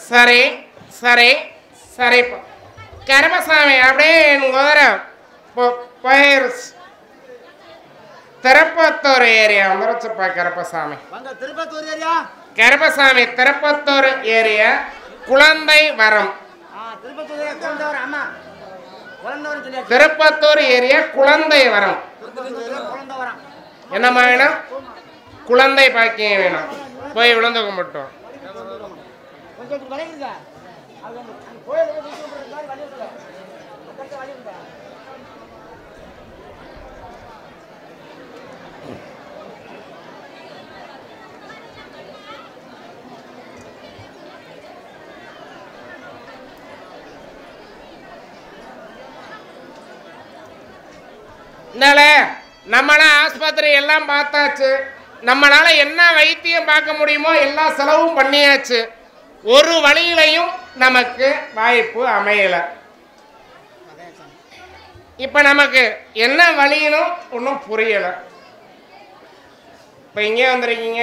சரி சரி சரி இப்போ கருமசாமி அப்படியே என் குதிரை போ- போயிருச்சு திருப்பத்தூர் ஏரியா வந்துருச்சுப்பா கருப்பசாமி வாங்க திருப்பத்தூர் ஏரியா கருப்பசாமி திருப்பத்தூர் ஏரியா குழந்தை வரம் ஆ திருப்பத்தூர் ஏரியா குழந்தவர் ஆமா குழந்தவர் சொல்லியாச்சு திருப்பத்தூர் ஏரியா குழந்தை வரம் திருப்பத்தூர் ஏரியா குழந்தவரம் என்னம்மா வேணும் குழந்தை பாக்கியம் வேணும் போய் விழுந்து கும்பிட்டோம் கொஞ்சம் இப்படி வளையுங்க அது அந்த அந்த கோயில் சுத்தி கும்பிடுற மாதிரி வளையுங்க அந்த இடத்துல வளையுங்க இந்தால நம்மள ஆஸ்பத்திரி எல்லாம் பார்த்தாச்சு நம்மளால என்ன வைத்தியம் பார்க்க முடியுமோ எல்லா செலவும் பண்ணியாச்சு ஒரு வழியிலையும் நமக்கு வாய்ப்பு அமையல இப்ப நமக்கு என்ன வழியினும் ஒன்றும் புரியல இப்ப இங்கே வந்திருக்கீங்க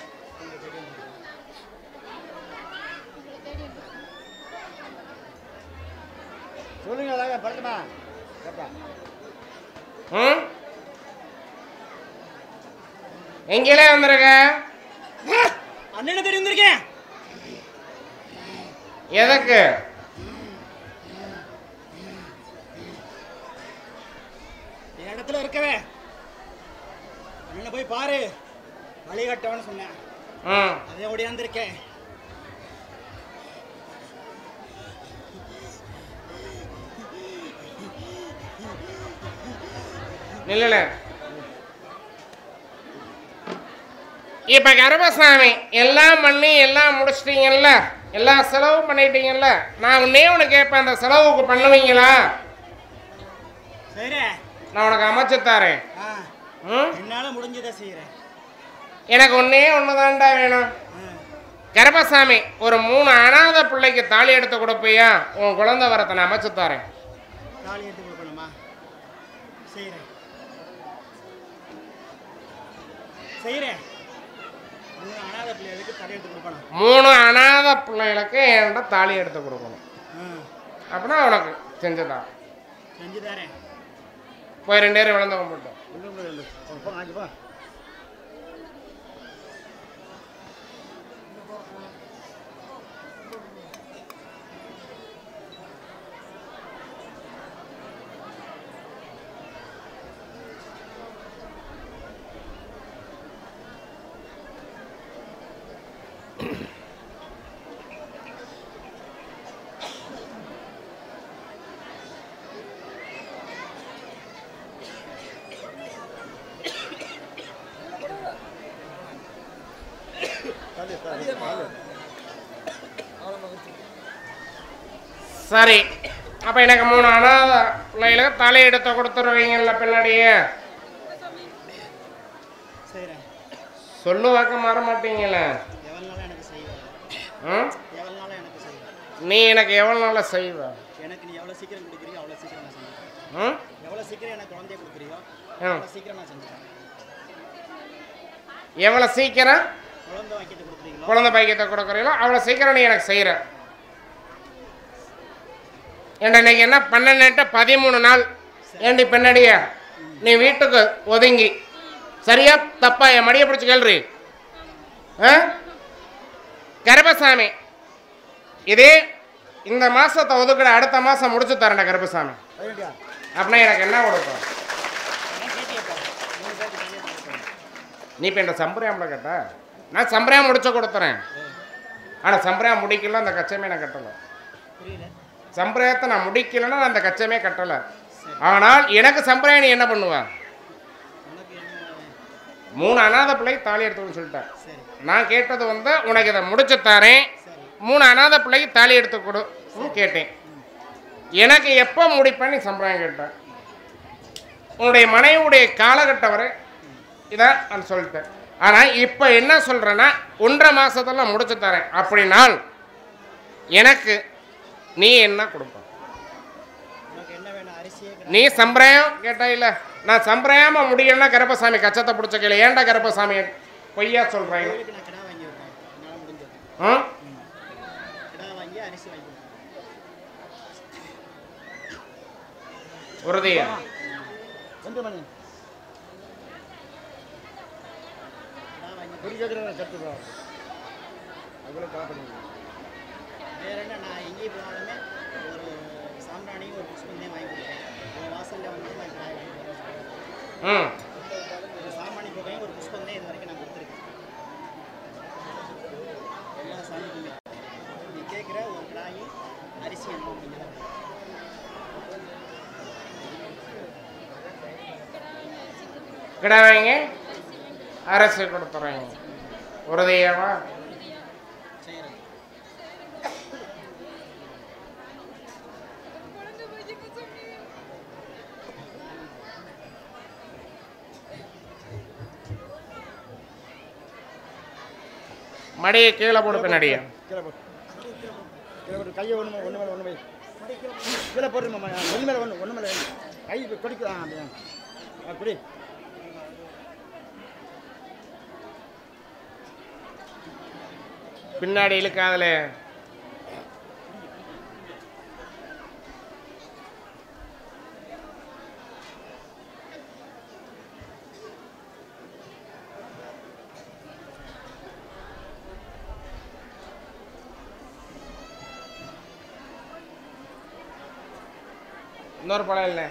சொல்லுங்க அழகா பழக்கமா கேப்பா ம் எங்கேலே வந்திருக்க அண்ணனை தேடி வந்திருக்கேன் எதுக்கு என் இடத்துல இருக்கவே அண்ணனை போய் பாரு வழிகட்டவன்னு சொன்னேன் ம் அதே ஓடியாந்துருக்கேன் நில்லுல இப்ப கருப்பசாமி எல்லாம் பண்ணி எல்லாம் முடிச்சிட்டீங்கல்ல எல்லா செலவும் பண்ணிட்டீங்கல்ல நான் உன்னே ஒன்று கேட்பேன் அந்த செலவுக்கு பண்ணுவீங்களா சரி நான் உனக்கு அமைச்சு தரேன் ஆ ம் என்னால முடிஞ்சதை செய்யறேன் எனக்கு ஒன்னே ஒன்று தான்டா வேணும் கருப்பசாமி ஒரு மூணு அனாதை பிள்ளைக்கு தாலி எடுத்து கொடுப்பியா உன் குழந்தை வரத்தை நான் அமைச்சு தரேன் தாலி எடுத்து கொடுக்கணுமா செய்யறேன் செய்யறேன் மூணு அனாதை பிள்ளைகளுக்கு தடை எடுத்து கொடுக்கணும் மூணு அனாதை பிள்ளைகளுக்கு என்கிட்ட தாலி எடுத்து கொடுக்கணும் ஆ அப்படின்னா உனக்கு செஞ்சுதான் செஞ்சு தரேன் போய் ரெண்டு பேரும் விழுந்து கும்பிட்டோம் போ நாளைக்கு போ சரி அப்போ எனக்கு மூணு அனாதை பிள்ளைகளுக்கு தலை எடுத்து கொடுத்துருவீங்கல்ல பின்னாடியே செய்யறேன் சொல்லுவாக்க மாற மாட்டீங்களே எவ்வளோ நாளும் எனக்கு செய்வேன் ம் எவ்வளோ நாளும் எனக்கு செய்வேன் நீ எனக்கு எவ்வளோ நாளாக செய்வ எனக்கு நீ எவ்வளோ சீக்கிரம் கொடுக்குறியோ அவ்வளோ சீக்கிரம் நான் செஞ்சுட்டேன் ம் எவ்வளோ சீக்கிரம் எனக்கு குழந்தைய கொடுக்குறியோ ம் அவ்வளோ சீக்கிரம் நான் செஞ்சுட்டேன் எவ்வளோ சீக்கிரம் குழந்தை வாக்கிட்டு கொடுக்குறீங்களோ குழந்தை பாக்கியத்தை கொடுக்குறீங்களோ அவ்வளோ சீக்கிரம் நீ எனக்கு செய்கிற ஏன்டா இன்னைக்கு என்ன பன்னெண்டு பதிமூணு நாள் ஏண்டி பின்னாடியே நீ வீட்டுக்கு ஒதுங்கி சரியா தப்பா என் மடியை பிடிச்சி கேள்றி ஆ கருப்பசாமி இதே இந்த மாசத்தை ஒதுக்கிட அடுத்த மாசம் முடிச்சு தரேன்டா கருப்பசாமி அப்படின்னா எனக்கு என்ன கொடுக்கும் நீ இப்போ இந்த சம்பிரயாமில் கேட்ட நான் சம்பிரயாம் முடிச்சு கொடுத்துறேன் ஆனால் சம்பிரயாம் முடிக்கல அந்த கச்சமே நான் கட்டலை புரியல சம்பிரயத்தை நான் முடிக்கலைன்னா நான் அந்த கச்சமே கட்டலை ஆனால் எனக்கு சம்பிரயம் நீ என்ன பண்ணுவ உனக்கு என்ன மூணு அனாதை பிள்ளை தாலி எடுத்துக்கணும்னு சொல்லிட்டேன் சரி நான் கேட்டது வந்து உனக்கு இதை முடிச்சு தரேன் மூணு அனாதை பிள்ளைக்கு தாலி எடுத்து கொடு ம், கேட்டேன் எனக்கு எப்போ முடிப்பேன்னு நீ சம்பிரயம் கேட்டேன் உன்னுடைய மனைவியுடைய காலகட்டம் வரை இதான் நான் சொல்லிட்டேன் ஆனால் இப்போ என்ன சொல்கிறேன்னா ஒன்றரை மாசத்துல நான் முடிச்சு தரேன் அப்படினால் எனக்கு நீ என்ன கொடுப்ப உனக்கு என்ன வேணும் அரிசியே நீ சம்பிரயம் கேட்டா இல்ல நான் சம்பிரயாம முடியலன்னா கருப்பசாமி கச்சத்தை பிடிச்ச கேளு ஏன்டா கருப்பசாமி பொய்யா சொல்றேன் கோயிலுக்கு நான் கிடா வாங்கி விட்டேன் என்னால் முடிஞ்சது ம்? கிடா அரிசி வாங்கி கொடுப்பேன் உறுதியா எந்த மணி நான் வாங்கி குறி கேட்குறேன் கட்டுப்பா அவ்வளோ கலப்பணி வேற என்ன நான் எங்கேயும் போனாலுமே ஒரு சாம்பிராணி ஒரு புஷ்பந்தே வாங்கி கொடுப்பேன் ஒரு வாசலில் வந்து நான் காய் வாங்கி கொடுப்பேன். ம் ஒரு சாம்பிராணி புகையும் ஒரு புஷ்பந்தே இது வரைக்கும் நான் கொடுத்துருக்கேன் எல்லா சாமிக்குமே நீ கேட்குற ஒரு கடாயி அரிசி என்ன அப்படிங்கிறத கிடா வைங்க அரசு கொடுத்துறேங்க உறுதியாவா செய்கிறேன் மடியை கீழே போடு பின்னாடியே கீழே போட்டு கீழே போட்டு கையை ஒன்று ஒன்று மேலே ஒன்று வை கீழே போட்டுருமா ஒன்று மேலே ஒன்று ஒன்று மேலே வை. கை இப்படி கொடிக்கலாம் அப்படியா ஆ குடி பின்னாடி இழுக்காதல இன்னொரு பழம் இல்லை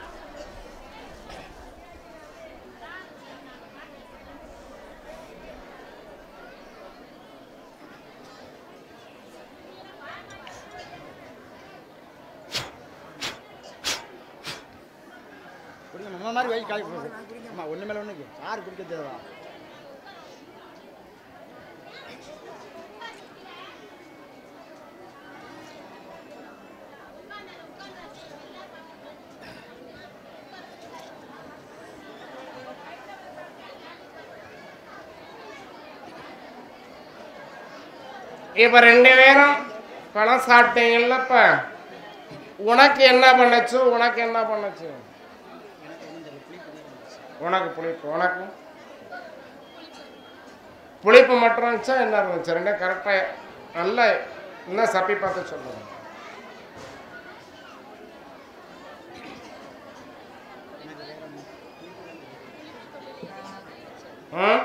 குடிங்க நம்ம மாதிரி வை காய் போகுது ஆமாம் ஒன்று மேலே ஒன்றுக்கு யார் குடிக்க தேவா இப்ப ரெண்டு பேரும் பழம் சாப்பிட்டீங்கல்லப்ப உனக்கு என்ன பண்ணுச்சு உனக்கு என்ன பண்ணுச்சு உனக்கு புளிப்பு உனக்கு புளிப்பு மட்டும் இருந்துச்சா என்ன இருந்துச்சு ரெண்டும் கரெக்டாக நல்லா இன்னும் சப்பி பார்த்து சொல்லுங்க ம்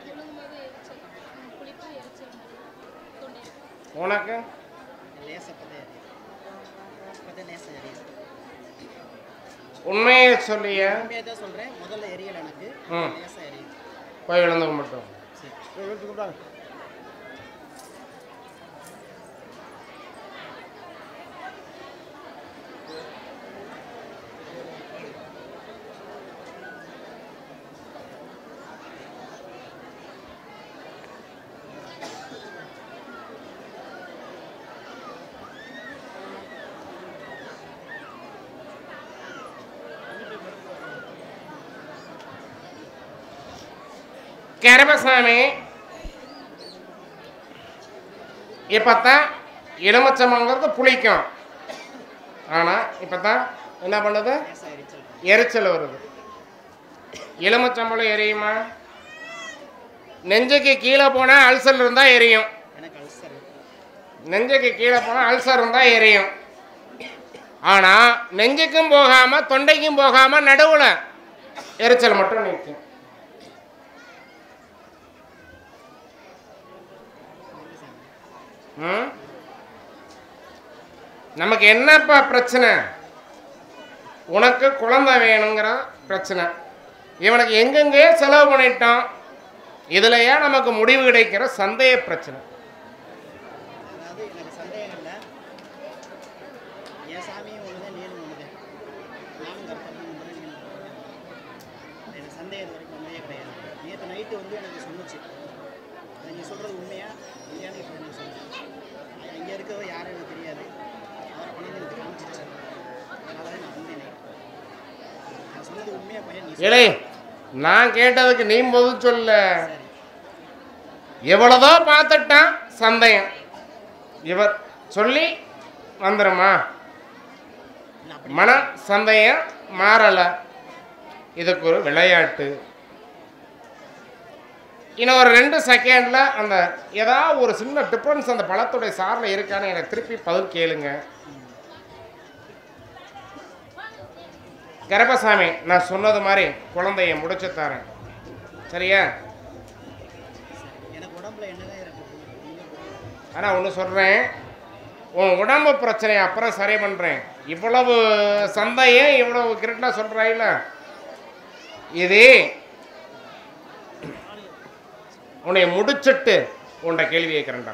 உனக்கு லேசாக பதே பதே லேசாக எரியுது உண்மையை சொல்லிய உண்மையாக தான் சொல்கிறேன் முதல்ல எரியலை எனக்கு ம். லேசாக எரியுது போய் விழுந்து கும்பிட்டோம் சரி போய் எடுத்து கூப்பிடாங்க கருமசாமி இப்பத்தான் எலுமிச்சம்பழங்கிறது புளிக்கும் ஆனால் இப்பத்தான் என்ன பண்ணுது லேசாக எரிச்சல் எரிச்சல் வருது எலுமிச்சம்பழம் எரியுமா நெஞ்சுக்கு கீழே போனால் அல்சர் இருந்தால் எரியும் எனக்கு அல்சர் நெஞ்சுக்கு கீழே போனால் அல்சர் இருந்தால் எரியும் ஆனால் நெஞ்சுக்கும் போகாமல் தொண்டைக்கும் போகாமல் நடுவில் எரிச்சல் மட்டும் நிற்கும் ம் நமக்கு என்னப்பா பிரச்சனை உனக்கு குழந்தை வேணுங்கிற பிரச்சனை இவனுக்கு எங்கெங்கே செலவு பண்ணிட்டான் இதுலயா நமக்கு முடிவு கிடைக்கிற சந்தேக பிரச்சனை அதாவது எனக்கு சந்தேகம் இல்லை என் சாமியும் ஒன்று நீனும் ஒன்று நானும் கருப்பண்ணி ஒன்று நீனும் ஒன்று எனக்கு சந்தேகம் இது வரைக்கும் ஒன்றே கிடையாது நேற்று நைட்டு வந்து எனக்கு சொன்னுச்சு அது நீ சொல்கிறது உண்மையா இல்லையான்னு இப்போ எனக்கு சொல்லுச்சு இங்கே இருக்கிறவர் யாரும் எனக்கு தெரியாது அவரை பண்ணி எனக்கு காமிச்சிருச்சு அதனால தான் நான் வந்தேன் night. நான் சொன்னது உண்மையா பையன் நீ இலை நான் கேட்டதுக்கு நீ பதில் சொல்ல சரி எவ்வளதோ பார்த்துட்டான் சந்தேகம் இவர் சொல்லி வந்துருமா நான் அப்படி மன சந்தேகம் மாறலை இதுக்கு ஒரு விளையாட்டு இன்னும் ஒரு ரெண்டு செகண்டில் அந்த ஏதாவது ஒரு சின்ன டிஃப்ரென்ஸ் அந்த பழத்துடைய சாரில் இருக்கான்னு எனக்கு திருப்பி பதில் கேளுங்க கரபசாமி நான் சொன்னது மாதிரி குழந்தைய முடிச்சு தரேன் சரியா எனக்கு உடம்புல என்னதான் இருக்கு நீங்க புரியுது. ஆனால் ஒன்று சொல்கிறேன் உன் உடம்பு பிரச்சனையை அப்புறம் சரி பண்ணுறேன் இவ்வளவு சந்தையே இவ்வளவு கிரிட்டாக சொல்கிறாயில்ல இது உன்னை முடிச்சிட்டு உன்ட கேள்வி கேட்குறேன்டா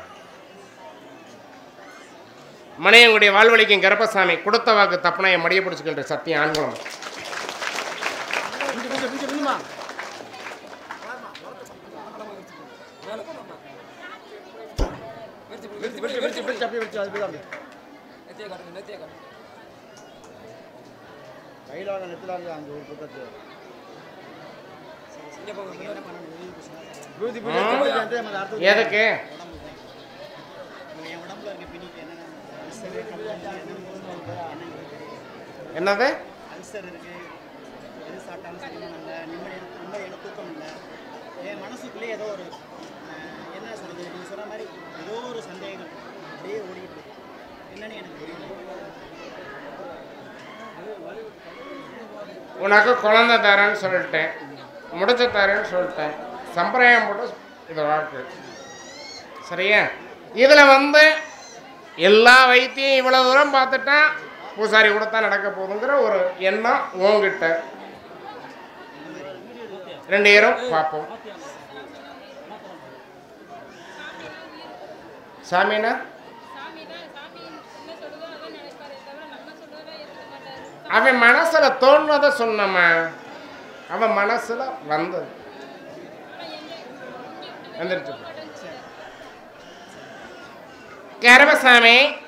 மனையங்குடைய வாழ்வழிக்கும் கருப்பசாமி கொடுத்த வாக்கு தப்புனா என் மடியை பிடிச்சிக்கின்ற சத்தியம் ஆண்குளம் கொஞ்சம் கொஞ்சம் கொஞ்சம் நில்லுமா விரிச்சு விரிச்சு விரிச்சு விரிச்சு அப்படியே விரிச்சு அது போய் அப்படியே கையில் வாங்க நெத்தில் வாங்க அங்கே ஒரு பக்கத்து விபூதி பூஜை ம். பூஜை வந்து நம்ம அடுத்தது எதுக்கு என் உடம்புல இருக்க பிணிக்கு என்னென்ன அல்சர் என்னென்னு தெரியல என்னது அல்சர் இருக்கு எது சாப்பிட்டாலும் செரிமானம் இல்லை நிம்மதி நிம்மதியான தூக்கம் இல்லை என் மனசுக்குள்ளே ஏதோ ஒரு அஹ், என்ன சொல்றது நீங்கள் சொன்ன மாதிரி ஏதோ ஒரு சந்தேகங்கள் அப்படியே ஓடிக்கிட்டு இருக்கு என்னன்னு எனக்கு புரியல உனக்கு குழந்தை தரேன்னு சொல்லிட்டேன் முடிச்சு தரேன்னு சொல்லிட்டேன் சம்பிரதாயம் போட்டு இது வாக்கு சரியா இதில் வந்து எல்லா வைத்தியம் இவ்வளோ தூரம் பார்த்துட்டா பூசாரி கூட தான் நடக்க போகுதுங்கிற ஒரு எண்ணம் உங்ககிட்ட ரெண்டு பேரும் பார்ப்போம் சாமினா சாமி தான் சாமி என்ன சொல்லுதோ அதான் நினைப்பாரே தவிர நம்ம சொல்றதெல்லாம் ஏற்றுக்க மாட்டாரு அவன் மனசுல தோணுனதை சொன்னம்மா அவன் மனசுல வந்தது வந்துருச்சு கரவசாமி